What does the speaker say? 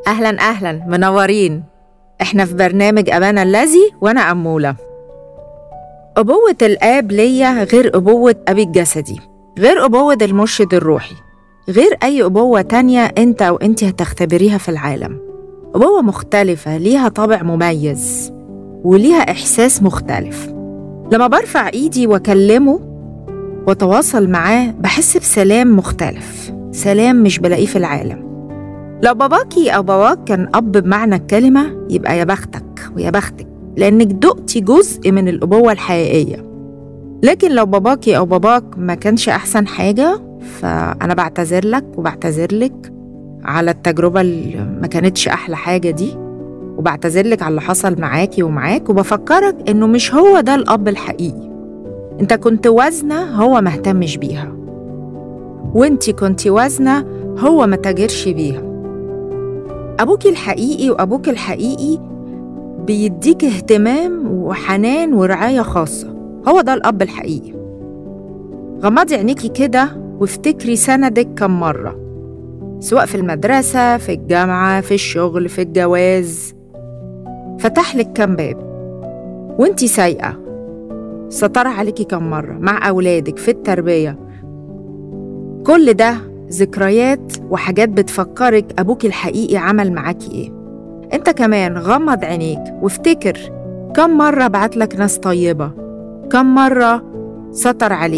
أهلا أهلا منورين إحنا في برنامج أبانا الذي وأنا أمولة أبوة الآب ليا غير أبوة أبي الجسدي غير أبوة المرشد الروحي غير أي أبوة تانية أنت أو أنت هتختبريها في العالم أبوة مختلفة ليها طابع مميز وليها إحساس مختلف لما برفع إيدي وأكلمه وأتواصل معاه بحس بسلام مختلف سلام مش بلاقيه في العالم لو باباكي أو باباك كان أب بمعنى الكلمة يبقى يا بختك ويا بختك لأنك دقتي جزء من الأبوة الحقيقية لكن لو باباكي أو باباك ما كانش أحسن حاجة فأنا بعتذر لك وبعتذر لك على التجربة اللي ما كانتش أحلى حاجة دي وبعتذر لك على اللي حصل معاكي ومعاك وبفكرك إنه مش هو ده الأب الحقيقي أنت كنت وزنة هو ما اهتمش بيها وانتي كنتي وزنة هو ما تاجرش بيها أبوكي الحقيقي وأبوك الحقيقي بيديك اهتمام وحنان ورعاية خاصة هو ده الأب الحقيقي غمضي عينيكي كده وافتكري سندك كم مرة سواء في المدرسة في الجامعة في الشغل في الجواز فتح لك كم باب وانتي سايقة ستر عليكي كم مرة مع أولادك في التربية كل ده ذكريات وحاجات بتفكرك أبوك الحقيقي عمل معاكي إيه أنت كمان غمض عينيك وافتكر كم مرة بعتلك ناس طيبة كم مرة ستر عليك